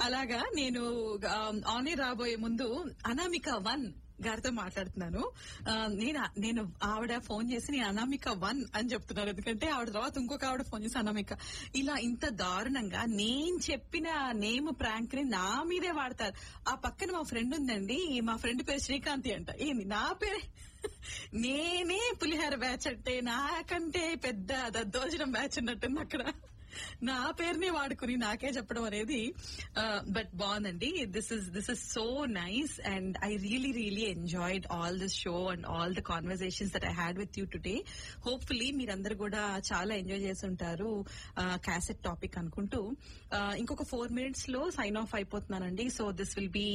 అలాగా నేను ఆన్ రాబోయే ముందు అనామిక వన్ గారితో మాట్లాడుతున్నాను ఆ, నేను నేను ఆవిడ ఫోన్ చేసి నేను అనామిక వన్ అని చెప్తున్నాను ఎందుకంటే ఆవిడ తర్వాత ఇంకొక ఆవిడ ఫోన్ చేసి అనామిక ఇలా ఇంత దారుణంగా నేను చెప్పిన నేమ్ ప్రాంక్ ని నా మీదే వాడతారు ఆ పక్కన మా ఫ్రెండ్ ఉందండి మా ఫ్రెండ్ పేరు శ్రీకాంతి అంట ఏంది నా పేరే నేనే పులిహార బ్యాచ్ అంటే నాకంటే పెద్ద దద్దోజనం బ్యాచ్ ఉన్నట్టుంది అక్కడ నా పేరుని వాడుకుని నాకే చెప్పడం అనేది బట్ బాగుందండి this is this is so nice and I really really enjoyed all this show and all the conversations that I had with you today hopefully మీరందరూ కూడా చాలా ఎంజాయ్ చేస్తుంటారు క్యాసెట్ టాపిక్ అనుకుంటూ uh, ఇంకొక ఫోర్ మినిట్స్ లో sign off అయిపోతున్నానండి so this will be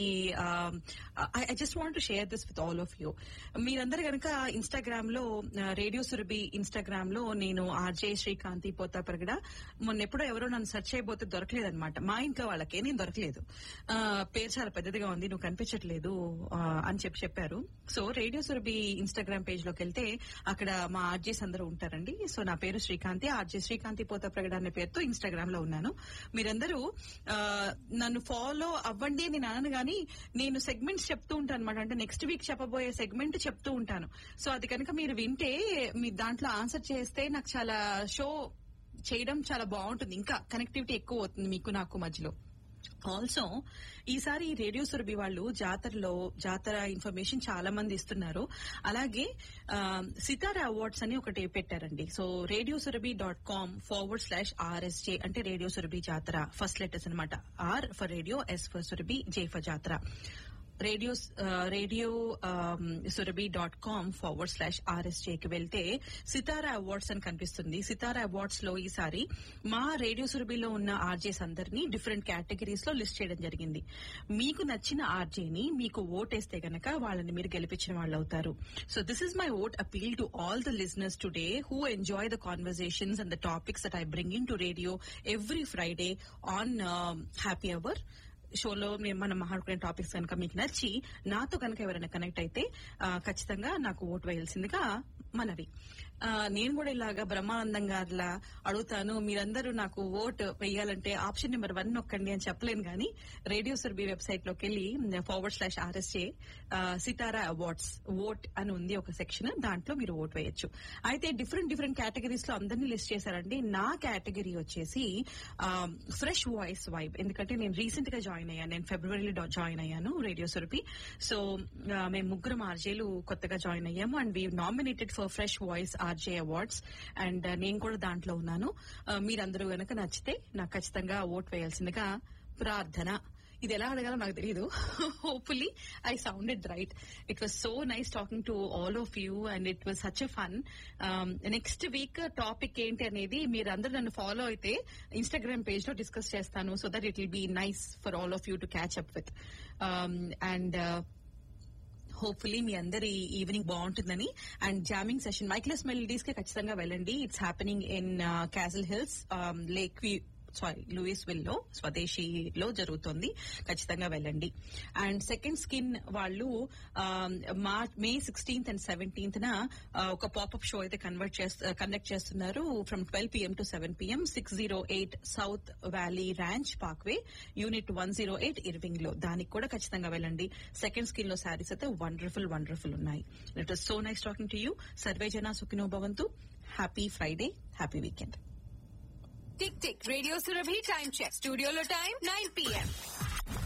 I just want to share this with all of you మీరందరూ కనుక ఇన్స్టాగ్రామ్ లో రేడియో సురభి ఇన్స్టాగ్రామ్ లో నేను ఆర్జే శ్రీకాంతి పోతా పరగడ మొన్న ఎప్పుడో ఎవరో నన్ను సెర్చ్ చేయబోతే దొరకలేదు అనమాట మా ఇంట్లో వాళ్ళకే నేను దొరకలేదు ఆ, పేరు చాలా పెద్దదిగా ఉంది నువ్వు కనిపించట్లేదు ఆ, అని చెప్పి చెప్పారు so radio Surabhi Instagram page లోకి వెళ్తే అక్కడ మా ఆర్జేస్ అందరూ ఉంటారండి సో నా పేరు శ్రీకాంతి ఆర్జే శ్రీకాంతి పోతా ప్రగడ అనే పేరుతో ఇన్స్టాగ్రామ్ లో ఉన్నాను మీరందరూ ఆ, నన్ను ఫాలో అవ్వండి అని నేను అనను గానీ నేను సెగ్మెంట్స్ చెప్తూ ఉంటాను అనమాట అంటే నెక్స్ట్ వీక్ చెప్పబోయే సెగ్మెంట్ చెప్తూ ఉంటాను సో అది కనుక మీరు వింటే మీ దాంట్లో ఆన్సర్ చేస్తే నాకు చాలా షో చేయడం చాలా బాగుంటుంది ఇంకా కనెక్టివిటీ ఎక్కువ అవుతుంది మీకు నాకు మధ్యలో ఆల్సో ఈసారి రేడియో సురభి వాళ్ళు జాతరలో జాతర ఇన్ఫర్మేషన్ చాలా మంది ఇస్తున్నారు అలాగే ఆ, సితారా అవార్డ్స్ అని ఒకటి పెట్టారండి so radio Surabhi dot com forward slash RSJ అంటే radio Surabhi Jathara first letters అనమాట R for radio S for Surabhi J for Jathara radio radio Surabhi dot com forward slash ఆర్ఎస్జేకి వెళ్తే సితారా అవార్డ్స్ అని కనిపిస్తుంది సితారా అవార్డ్స్ లో ఈసారి మా రేడియో సురభిలో ఉన్న ఆర్జేస్ అందరినీ డిఫరెంట్ కేటగిరీస్ లో లిస్ట్ చేయడం జరిగింది మీకు నచ్చిన ఆర్జేని మీకు ఓటేస్తే గనక వాళ్ళని మీరు గెలిపించిన వాళ్ళు అవుతారు so this is my vote appeal to all the listeners today who enjoy the conversations and the topics that I bring in to radio every Friday on happy hour షోలో మేము మనం మాట్లాడుకునే టాపిక్స్ కనుక మీకు నచ్చి నాతో కనుక ఎవరైనా కనెక్ట్ అయితే ఆ, ఖచ్చితంగా నాకు ఓటు వేయాల్సిందిగా మనవి ఆ, నేను కూడా ఇలాగా బ్రహ్మానందం గారిలా అడుగుతాను మీరందరూ నాకు ఓట్ వేయాలంటే ఆప్షన్ నెంబర్ వన్ నొక్కండి అని చెప్పలేను కానీ రేడియో సుర్బి వెబ్సైట్ లోకి వెళ్ళి forward slash RSA Sitara awards vote అని ఉంది ఒక సెక్షన్ దాంట్లో మీరు ఓట్ వేయొచ్చు అయితే డిఫరెంట్ డిఫరెంట్ కేటగిరీస్ లో అందరినీ లిస్ట్ చేశారండి నా కేటగిరీ వచ్చేసి ఫ్రెష్ వాయిస్ వైబ్ ఎందుకంటే నేను రీసెంట్ గా జాయిన్ అయ్యాను నేను ఫిబ్రవరిలో జాయిన్ అయ్యాను రేడియో సురభి సో మేము ముగ్గురం ఆర్జేలు కొత్తగా జాయిన్ అయ్యాము and we nominated for fresh voice RJ awards and నేను కూడా దాంట్లో ఉన్నాను Uh, మీరందరూ గనక నచ్చితే నాకు ఖచ్చితంగా ఓట్ వేయాల్సిందిగా ప్రార్థన ఇది ఎలా అడగాలో నాకు తెలియదు hopefully I sounded right it was so nice talking to all of you and it was such a fun next week topic ఏంటి అనేది మీరు అందరూ నన్ను ఫాలో అయితే ఇన్స్టాగ్రామ్ పేజ్ లో డిస్కస్ చేస్తాను so that it will be nice for all of you to catch up with and hopefully మీ అందరి ఈవినింగ్ బాగుంటుందని and jamming session micless melodies కి ఖచ్చితంగా వెళ్ళండి it's happening in castle hills lake view sorry Lewisville లో స్వదేశీలో జరుగుతుంది ఖచ్చితంగా వెళ్ళండి అండ్ సెకండ్ స్కిన్ వాళ్ళు March May sixteenth and seventeenth న ఆ, ఒక పాపప్ షో అయితే కన్వర్ట్ కండక్ట్ చేస్తున్నారు from twelve PM to seven PM six zero eight south valley ranch parkway unit one zero eight Irving లో దానికి కూడా ఖచ్చితంగా వెళ్ళండి సెకండ్ స్కిన్ లో శారీస్ అయితే వండర్ఫుల్ వండర్ఫుల్ ఉన్నాయి it was so nice talking to you సర్వే జన సుఖినో భవంతు happy Friday happy weekend tick tick radio Surabhi time check స్టూడియోలో టైం నైన్ పిఎం